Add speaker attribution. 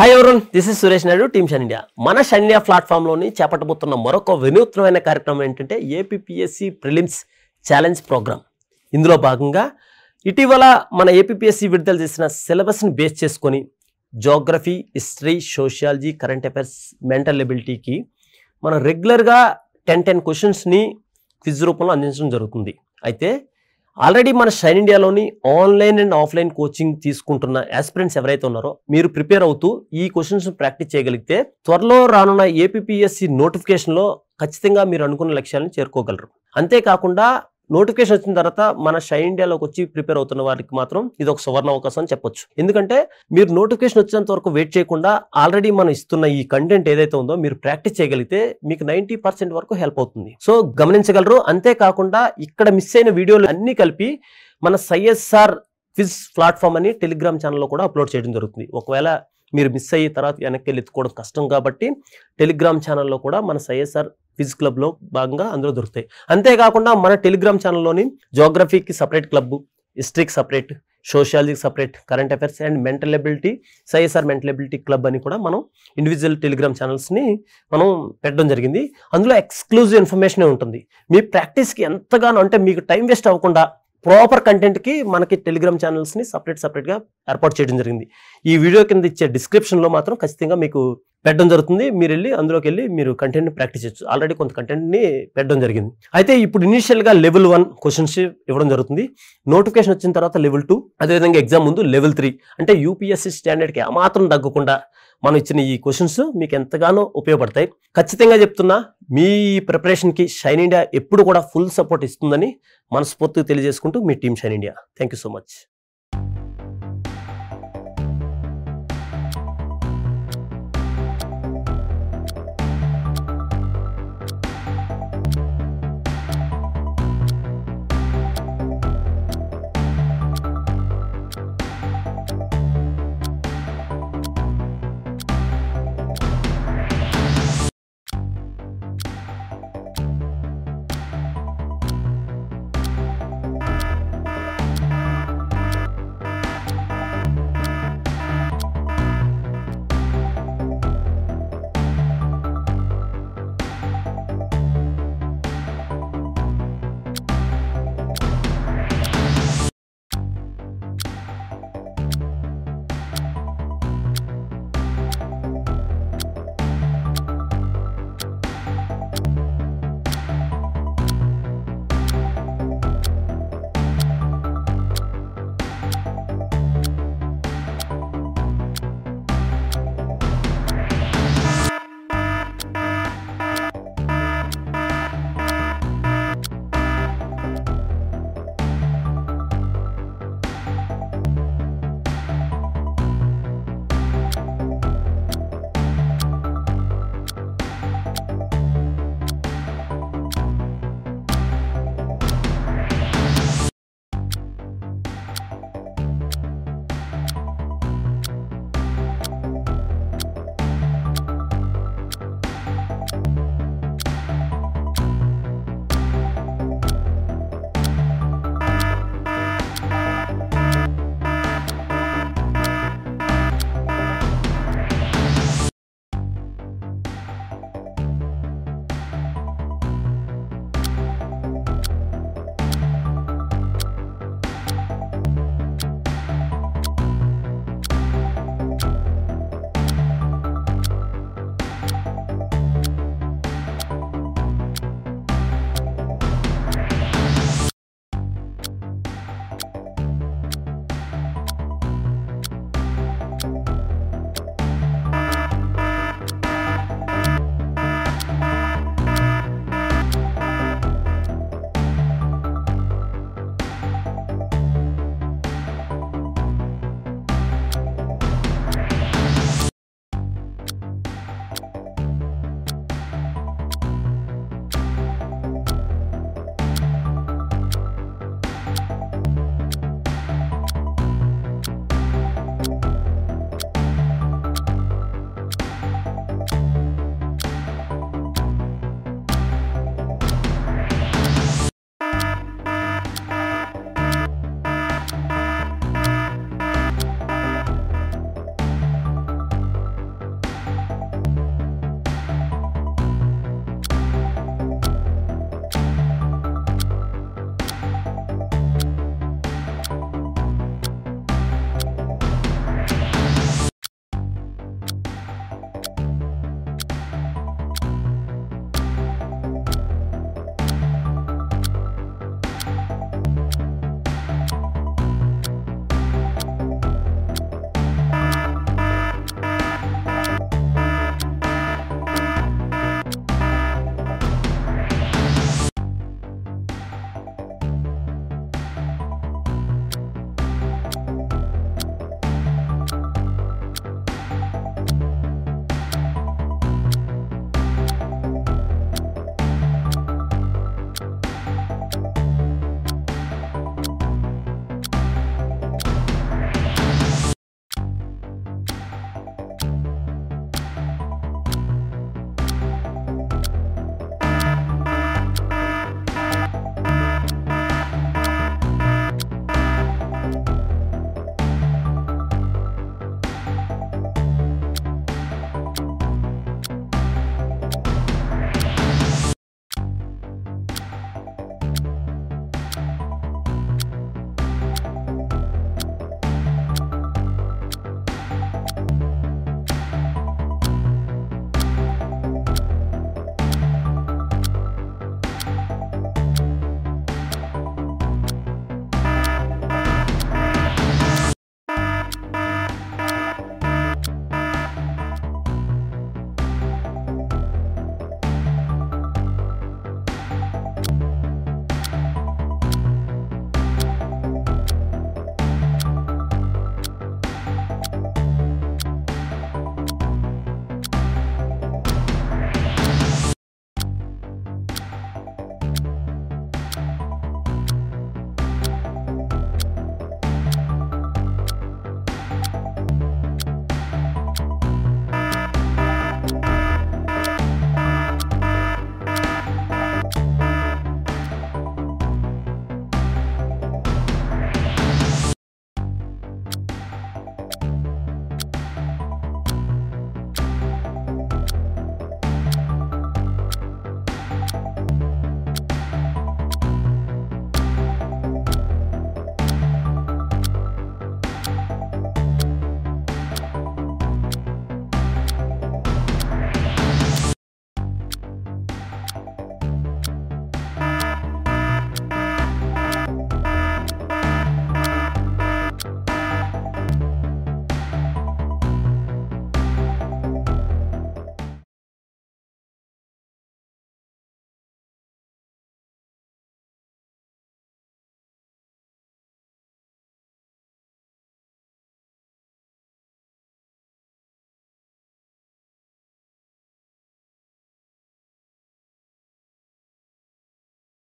Speaker 1: hi everyone this is Suresh Naidu team షన్ India మన షన్ ఇండియా ప్లాట్ఫామ్లోని చేపట్టబోతున్న మరొక వినూత్నమైన కార్యక్రమం ఏంటంటే ఏపీఎస్సి ప్రిలిమ్స్ ఛాలెంజ్ ప్రోగ్రామ్ ఇందులో భాగంగా ఇటీవల మన ఏపీఎస్సి విడుదల చేసిన సిలబస్ని బేస్ చేసుకొని geography history sociology current affairs mental ఎబిలిటీకి మనం రెగ్యులర్గా టెన్ టెన్ క్వశ్చన్స్ని క్విజ్ రూపంలో అందించడం జరుగుతుంది అయితే ఆల్రెడీ మన షైన్ ఇండియాలోని ఆన్లైన్ అండ్ ఆఫ్లైన్ కోచింగ్ తీసుకుంటున్న ఆస్పిరెంట్స్ ఎవరైతే ఉన్నారో మీరు ప్రిపేర్ అవుతూ ఈ క్వశ్చన్స్ ప్రాక్టీస్ చేయగలిగితే త్వరలో రానున్న ఏపీఎస్సి నోటిఫికేషన్లో ఖచ్చితంగా మీరు అనుకున్న లక్ష్యాలను చేరుకోగలరు అంతేకాకుండా నోటిఫికేషన్ వచ్చిన తర్వాత మన షైన్ ఇండియాలోకి వచ్చి ప్రిపేర్ అవుతున్న వారికి మాత్రం ఇది ఒక సువర్ణ అవకాశం అని చెప్పొచ్చు ఎందుకంటే మీరు నోటిఫికేషన్ వచ్చేంత వరకు వెయిట్ చేయకుండా ఆల్రెడీ మనం ఇస్తున్న ఈ కంటెంట్ ఏదైతే ఉందో మీరు ప్రాక్టీస్ చేయగలిగితే మీకు నైంటీ పర్సెంట్ వరకు హెల్ప్ అవుతుంది సో గమనించగలరు అంతేకాకుండా ఇక్కడ మిస్ అయిన వీడియోలు అన్ని కలిపి మన సైఎస్ఆర్ క్విజ్ ప్లాట్ఫామ్ అని టెలిగ్రామ్ ఛానల్లో కూడా అప్లోడ్ చేయడం జరుగుతుంది ఒకవేళ మీరు మిస్ అయ్యి తర్వాత వెనక్కి వెళ్ళి ఎత్తుకోవడం కష్టం కాబట్టి టెలిగ్రామ్ ఛానల్లో కూడా మన సైఎస్ఆర్ క్విజ్ క్లబ్లో భాగంగా అందులో దొరుకుతాయి అంతేకాకుండా మన టెలిగ్రామ్ ఛానల్లోని జోగ్రఫీకి సపరేట్ క్లబ్ హిస్టరీకి సపరేట్ సోషియాలజీకి separate current affairs and mental ability CSR mental ability club అని కూడా మనం ఇండివిజువల్ టెలిగ్రామ్ ఛానల్స్ని మనం పెట్టడం జరిగింది అందులో ఎక్స్క్లూజివ్ ఇన్ఫర్మేషన్ ఉంటుంది మీ ప్రాక్టీస్కి ఎంతగానో అంటే మీకు టైం వేస్ట్ అవ్వకుండా ప్రాపర్ కంటెంట్కి మనకి టెలిగ్రామ్ ఛానల్స్ని సపరేట్ సపరేట్గా ఏర్పాటు చేయడం జరిగింది ఈ వీడియో కింద ఇచ్చే డిస్క్రిప్షన్లో మాత్రం ఖచ్చితంగా మీకు పెట్టడం జరుగుతుంది మీరు వెళ్ళి అందులోకి వెళ్ళి మీరు కంటెంట్ని ప్రాక్టీస్ చేయొచ్చు ఆల్రెడీ కొంత కంటెంట్ని పెట్టడం జరిగింది అయితే ఇప్పుడు ఇనిషియల్గా లెవెల్ వన్ క్వశ్చన్స్ ఇవ్వడం జరుగుతుంది నోటిఫికేషన్ వచ్చిన తర్వాత లెవెల్ టూ అదేవిధంగా ఎగ్జామ్ ముందు లెవెల్ త్రీ అంటే యూపీఎస్సీ స్టాండర్డ్కి ఏమాత్రం తగ్గకుండా మనం ఇచ్చిన ఈ క్వశ్చన్స్ మీకు ఎంతగానో ఉపయోగపడతాయి ఖచ్చితంగా చెప్తున్నా మీ ప్రిపరేషన్కి షైన్ ఇండియా ఎప్పుడు కూడా ఫుల్ సపోర్ట్ ఇస్తుందని మనస్ఫూర్తిగా తెలియజేసుకుంటూ మీ team Shine India thank you so much